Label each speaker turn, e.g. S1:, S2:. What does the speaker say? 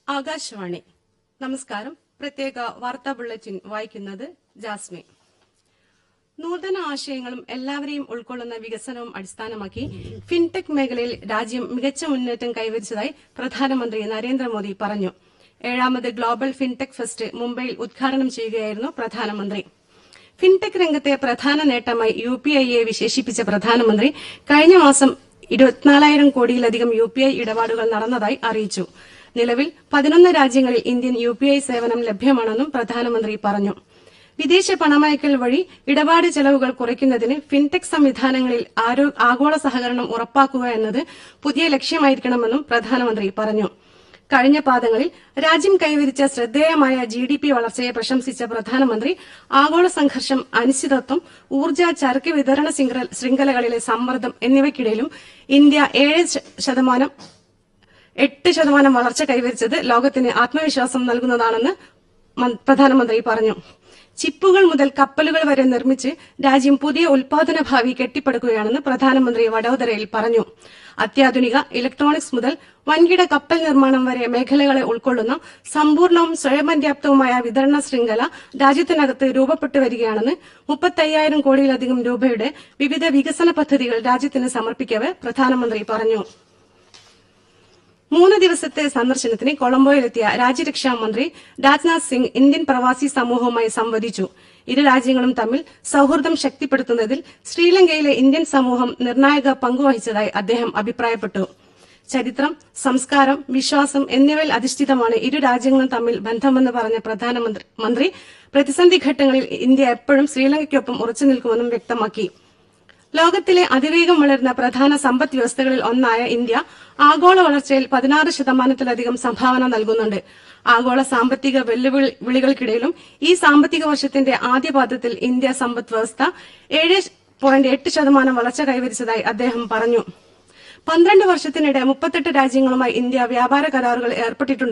S1: ആകാശവാണി നമസ്കാരം പ്രത്യേക വാർത്താ ബുള്ളറ്റിൻ വായിക്കുന്നത് ജാസ്മി നൂതന ആശയങ്ങളും എല്ലാവരെയും ഉൾക്കൊള്ളുന്ന വികസനവും അടിസ്ഥാനമാക്കി ഫിൻടെക് മേഖലയിൽ രാജ്യം മികച്ച മുന്നേറ്റം കൈവരിച്ചതായി പ്രധാനമന്ത്രി നരേന്ദ്രമോദി പറഞ്ഞു ഏഴാമത് ഗ്ലോബൽ ഫിൻടെക് ഫെസ്റ്റ് മുംബൈയിൽ ഉദ്ഘാടനം ചെയ്യുകയായിരുന്നു പ്രധാനമന്ത്രി ഫിൻടെക് രംഗത്തെ പ്രധാന നേട്ടമായി യു പി ഐയെ വിശേഷിപ്പിച്ച പ്രധാനമന്ത്രി കഴിഞ്ഞ മാസം ഇരുപത്തിനാലായിരം കോടിയിലധികം യു പി ഐ ഇടപാടുകൾ നടന്നതായി അറിയിച്ചു നിലവിൽ പതിനൊന്ന് രാജ്യങ്ങളിൽ ഇന്ത്യൻ യു പി ഐ സേവനം ലഭ്യമാണെന്നും പ്രധാനമന്ത്രി പറഞ്ഞു വിദേശ പണമയക്കൽ വഴി ഇടപാട് ചെലവുകൾ കുറയ്ക്കുന്നതിന് ഫിൻടെക് സംവിധാനങ്ങളിൽ ആരോ- ആഗോള സഹകരണം ഉറപ്പാക്കുക എന്നത് പുതിയ ലക്ഷ്യമായിരിക്കണമെന്നും പ്രധാനമന്ത്രി പറഞ്ഞു കഴിഞ്ഞ പാദങ്ങളിൽ രാജ്യം കൈവരിച്ച ശ്രദ്ധേയമായ ജി ഡി പി വളർച്ചയെ പ്രശംസിച്ച പ്രധാനമന്ത്രി ആഗോള സംഘർഷം അനിശ്ചിതത്വം ഊർജ്ജ ചരക്ക് വിതരണ ശൃംഖല- ശൃംഖലകളിലെ സമ്മർദ്ദം എന്നിവയ്ക്കിടയിലും ഇന്ത്യ ഏഴ് ശ- ശതമാനം എട്ട് ശതമാനം വളർച്ച കൈവരിച്ചത് ലോകത്തിന് ആത്മവിശ്വാസം നൽകുന്നതാണെന്ന് മൻ- പ്രധാനമന്ത്രി പറഞ്ഞു ചിപ്പുകൾ മുതൽ കപ്പലുകൾ വരെ നിർമ്മിച്ച് രാജ്യം പുതിയ ഉൽപാദന ഭാവി കെട്ടിപ്പടുക്കുകയാണെന്ന് പ്രധാനമന്ത്രി വഡോദരയിൽ പറഞ്ഞു അത്യാധുനിക ഇലക്ട്രോണിക്സ് മുതൽ വൻകിട കപ്പൽ നിർമ്മാണം വരെ മേഖലകളെ ഉൾക്കൊള്ളുന്ന സമ്പൂർണവും സ്വയം പര്യാപ്തവുമായ വിതരണ ശൃംഖല രാജ്യത്തിനകത്ത് രൂപപ്പെട്ടു വരികയാണെന്ന് മുപ്പത്തയ്യായിരം കോടിയിലധികം രൂപയുടെ വിവിധ വികസന പദ്ധതികൾ രാജ്യത്തിന് സമർപ്പിക്കവെ പ്രധാനമന്ത്രി പറഞ്ഞു മൂന്ന് ദിവസത്തെ സന്ദർശനത്തിന് കൊളംബോയിലെത്തിയ രാജ്യരക്ഷാ മന്ത്രി രാജ്നാഥ് സിംഗ് ഇന്ത്യൻ പ്രവാസി സമൂഹവുമായി സംവദിച്ചു ഇരു രാജ്യങ്ങളും തമ്മിൽ സൌഹൃദം ശക്തിപ്പെടുത്തുന്നതിൽ ശ്രീലങ്കയിലെ ഇന്ത്യൻ സമൂഹം നിർണായക പങ്കുവഹിച്ചതായി അദ്ദേഹം അഭിപ്രായപ്പെട്ടു ചരിത്രം സംസ്കാരം വിശ്വാസം എന്നിവയിൽ അധിഷ്ഠിതമാണ് ഇരു രാജ്യങ്ങളും തമ്മിൽ ബന്ധമെന്ന് പറഞ്ഞ പ്രധാനമന്ത്രി മന്ത്രി പ്രതിസന്ധി ഘട്ടങ്ങളിൽ ഇന്ത്യ എപ്പോഴും ശ്രീലങ്കയ്ക്കൊപ്പം ഉറച്ചു നിൽക്കുമെന്നും വ്യക്തമാക്കി ലോകത്തിലെ അതിവേഗം വളരുന്ന പ്രധാന സമ്പദ് വ്യവസ്ഥകളിൽ ഒന്നായ ഇന്ത്യ ആഗോള വളർച്ചയിൽ പതിനാറ് ശതമാനത്തിലധികം സംഭാവന നൽകുന്നുണ്ട് ആഗോള സാമ്പത്തിക വെല്ലുവിളികൾക്കിടയിലും ഈ സാമ്പത്തിക വർഷത്തിന്റെ ആദ്യപാദത്തിൽ ഇന്ത്യ സമ്പദ് വ്യവസ്ഥ ഏഴ് പോയിന്റ് എട്ട് ശതമാനം വളർച്ച കൈവരിച്ചതായി അദ്ദേഹം പറഞ്ഞു പന്ത്രണ്ട് വർഷത്തിനിടെ മുപ്പത്തെട്ട് രാജ്യങ്ങളുമായി ഇന്ത്യ വ്യാപാര കരാറുകൾ ഏർപ്പെട്ടിട്ടുണ്ട്